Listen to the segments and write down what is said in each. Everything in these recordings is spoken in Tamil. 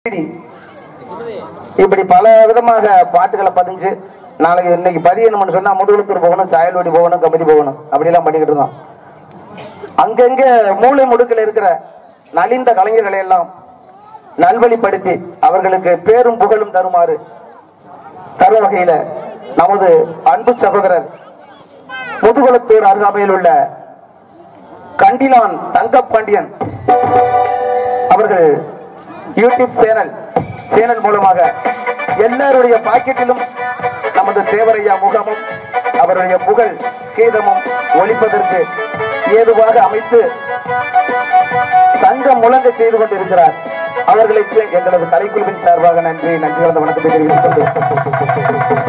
இப்படி பல விதமாக பாட்டுகளை பதிஞ்சு நாளைக்கு இன்னைக்கு பதியணும்னு சொன்னா முதுகுளத்தூர் போகணும் சாயல்வடி போகணும் கமிதி போகணும் அப்படிலாம் பண்ணிக்கிட்டு இருந்தோம் அங்கங்க மூளை முடுக்கில் இருக்கிற நலிந்த கலைஞர்களை எல்லாம் நல்வழிப்படுத்தி அவர்களுக்கு பேரும் புகழும் தருமாறு தரும் வகையில நமது அன்பு சகோதரர் முதுகுளத்தூர் அருகாமையில் உள்ள கண்டிலான் தங்கப்பாண்டியன் அவர்கள் யூடியூப் சேனல் சேனல் மூலமாக எல்லாருடைய பாக்கெட்டிலும் நமது தேவரையா முகமும் அவருடைய புகழ் கீதமும் ஒழிப்பதற்கு ஏதுவாக அமைத்து சங்கம் முழங்க செய்து கொண்டிருக்கிறார் அவர்களுக்கு எங்களது கலைக்குழுவின் சார்பாக நன்றி நன்றி வந்த வணக்கத்தை தெரிவித்துக் கொண்டு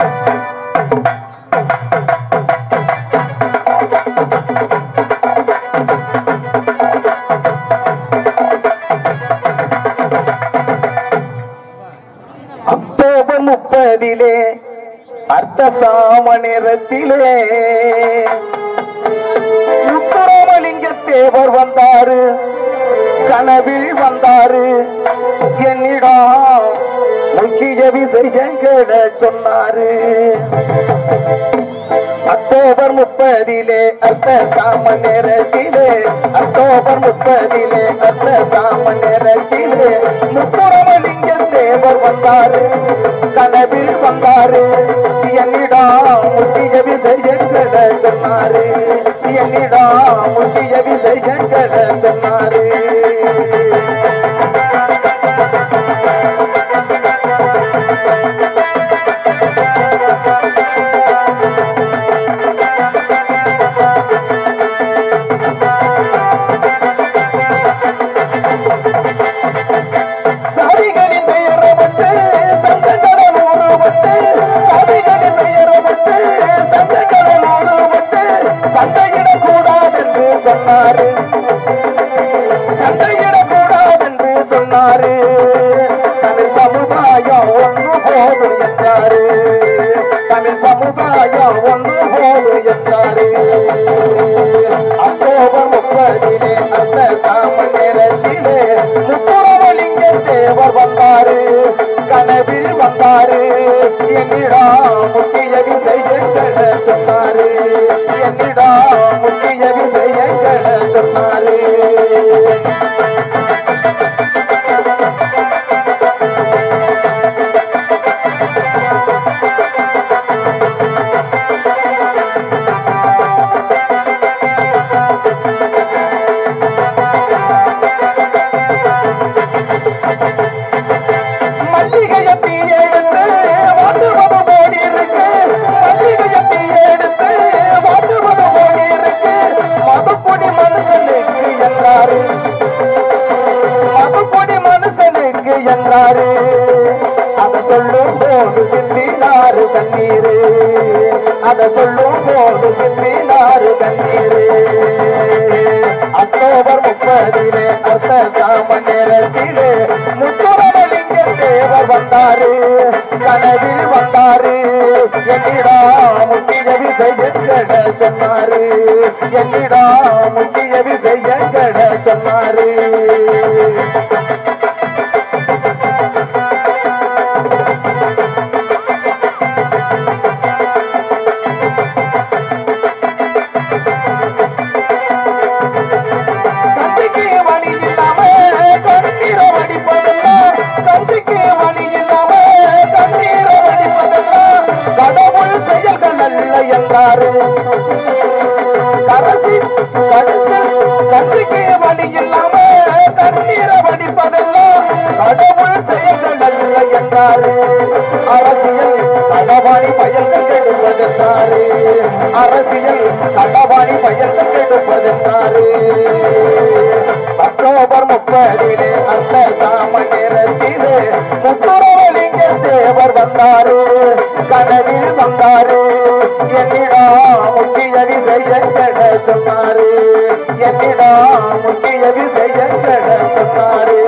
அக்டோபர் முப்பதிலே அர்த்த சாம நேரத்திலே உத்தரமலிங்க தேவர் வந்தாரு கனவில் வந்தாரு என்னிடம் முக்கிய விஷயங்கள சொன்னாரு அக்டோபர் முப்பதிலே அர்த்த சாம நேரத்திலே அக்டோபர் முப்பதிலே அர்த்த சாம நேரத்திலே முப்புறமலிங்க தேவர் வந்தாரு கனவில் வந்தாரு என்னிடம் முக்கிய விஷயங்களை சொன்னாரு என்னிடம் முக்கிய விஷயங்களை சொன்னாரு சாதிகளின் பெயரை வச்சு சங்கங்களின் ஊரு வச்சு சாதிகளின் பெயரை வச்சு சங்கங்களின் ஊரு வச்சு சண்டையிடக் கூடாதென்று சொன்னாரு சண்டையிடக் கூடாதென்று சொன்னாரு தமிழ் சமுதாயம் ஒன்று போதும் என்றாரு தமிழ் சமுதாயம் ஒன்று போதும் என்றாரு அக்டோபர் முப்பதிலே அந்த சாம நேரத்திலே முப்புறவலிங்க தேவர் வந்தாரு கனவில் வந்தாரு என்னிடா முக்கிய விஷயங்களை சொன்னாரு என்னிடா முக்கிய விஷயங்களை சொன்னாரு மல்லிகைய தீ எடுத்து வாட்டுவது போடி இருக்கு மல்லிகைய தீ எடுத்து வாட்டுவது போடி இருக்கு மதுக்குடி மனுஷனுக்கு என்றாரு மதுக்குடி மனுஷனுக்கு என்றாரு அத சொல்லும் போது சிந்தினாரு கண்ணீரு அத சொல்லும் போது சிந்தினாரு கண்ணீரு அக்டோபர் முப்பதிலே அர்த்த சாம நேரத்திலே முத்துரமலிங்க தேவர் வந்தாரு கனவில் வந்தாரு என்னிடா முக்கிய விஷயங்களை சொன்னாரு என்னிடா முக்கிய விஷயங்களை சொன்னாரு கஞ்சிக்கு வழி இல்லாம கண்ணீர வடிப்பதெல்லாம் கஞ்சிக்கு வழி இல்லாம கண்ணீர வடிப்பதெல்லாம் கடவுள் செயல்கள் அல்ல என்றாரு கடைசி கடைசியில் கஞ்சிக்கு வழி இல்லாம கண்ணீர வடிப்பதெல்லாம் கடவுள் செயல்கள் அல்ல என்றாரு அரசியல் களவாணி பயல்கள் கெடுப்பதென்றாரு அரசியல் களவாணி பயல்கள் கெடுப்பதென்றாரு அக்டோபர் முப்பதிலே அந்த சாம நேரத்திலே முத்துரவலிங்க தேவர் வந்தாரு கனவில் வந்தாரு என்னிடா முக்கிய விஷயங்களை சொன்னாரு என்னிடா முக்கிய விஷயங்களை சொன்னாரு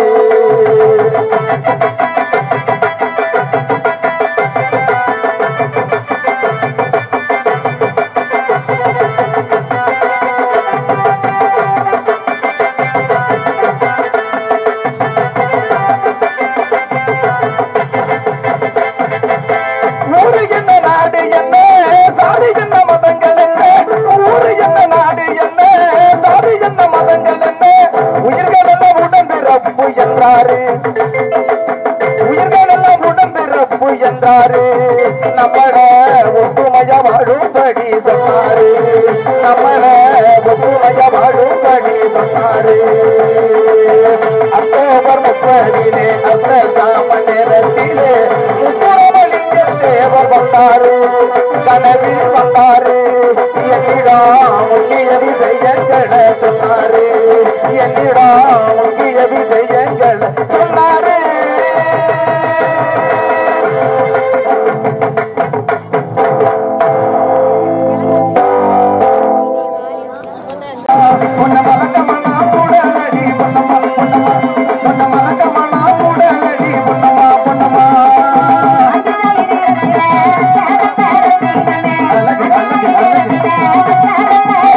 உயிர்களெல்லாம் உடம்பிறப்பு என்றாரு நம்மள ஒப்புமைய வாழும்படி சொன்னாரு நம்மள ஒப்புமைய வாழும்படி சொன்னாரு அக்டோபர் முப்பதிலே அந்த சாம நேரத்திலே முப்புறமளிக்க தேவர் வந்தாரு கனவில் வந்தாரு என்னிடம் முக்கிய விஷயங்களை சொன்னாரு என்னிடம் முக்கிய விஷயங்களை சொன்னாரு பொன்ன மறக்கமனா புடலடி பொன்னம்மா பொன்னம்மா பொன்ன மறக்கமனா புடலடி பொன்னம்மா பொன்னம்மா அழகு அழகு அழகு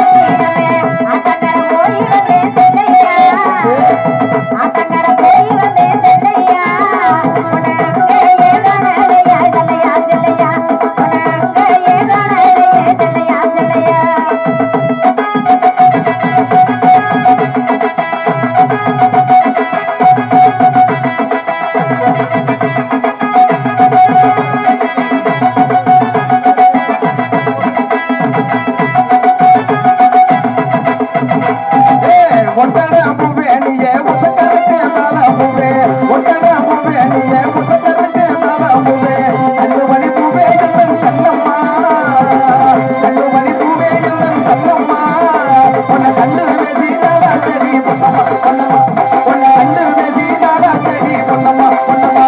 ஏய், ஒட்டட அம்புவே நீயே உசக்கரக்கு தல அம்புவே ஒட்டட அம்புவே நீயே உசக்கரக்கு தல அம்புவே கண்ணு வலி பூவே எந்தன் கண்ணம்மா கண்ணு வலி பூவே எந்தன் கண்ணம்மா உன்னை கண்டு பேசி நாடா சரி பொன்னம்மா பொன்னம்மா உன்னை கண்டு பேசி நாடா சரி பொன்னம்மா பொன்னம்மா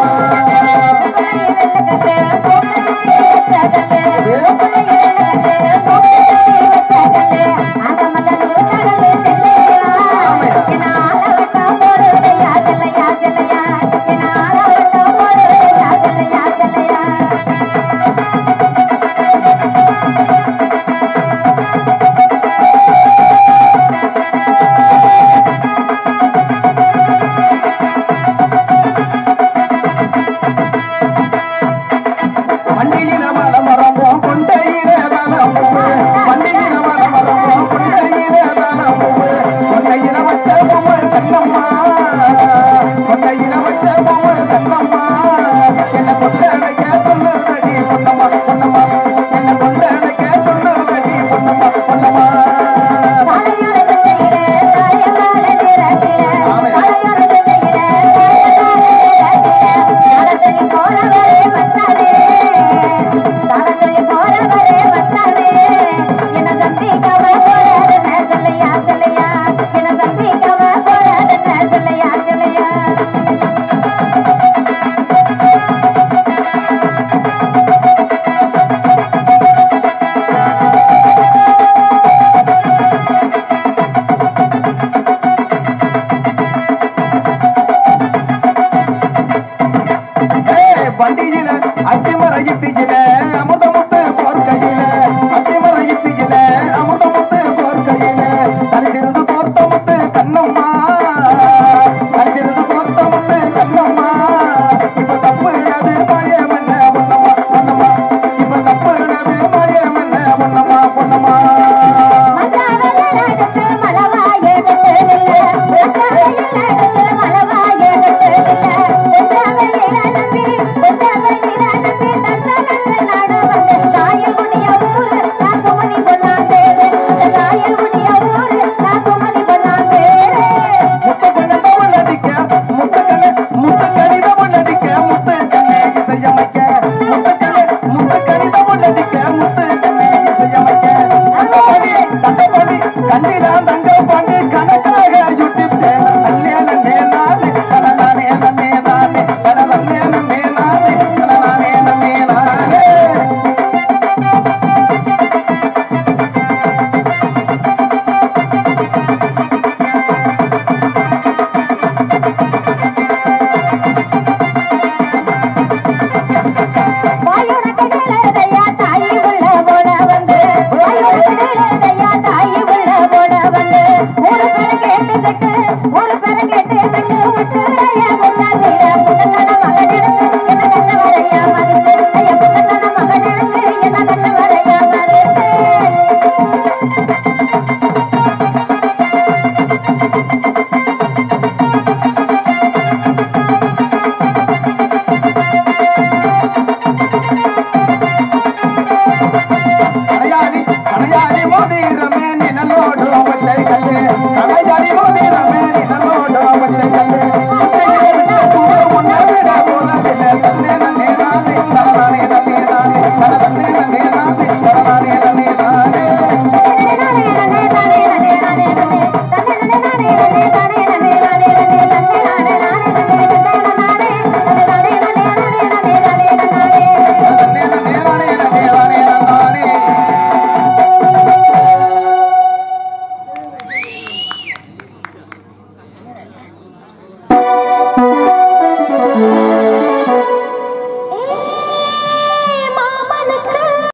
வண்டியில மலமரமோ கொண்டையில தலமுவே வண்டியில மலமரமோ கொண்டையில தலமுவே கொண்டையில வச்ச பொம்மை கண்ணம்மா கொண்டையில வச்ச பொம்மை கண்ணம்மா என்ன கொண்டடைக்க சொல்லுதடி பொன்னம்மா பொன்னம்மா என்ன கொண்டடைக்க சொல்லுதடி பொன்னம்மா பொன்னம்மா ஏய், வண்டியில அத்திமர இத்தியில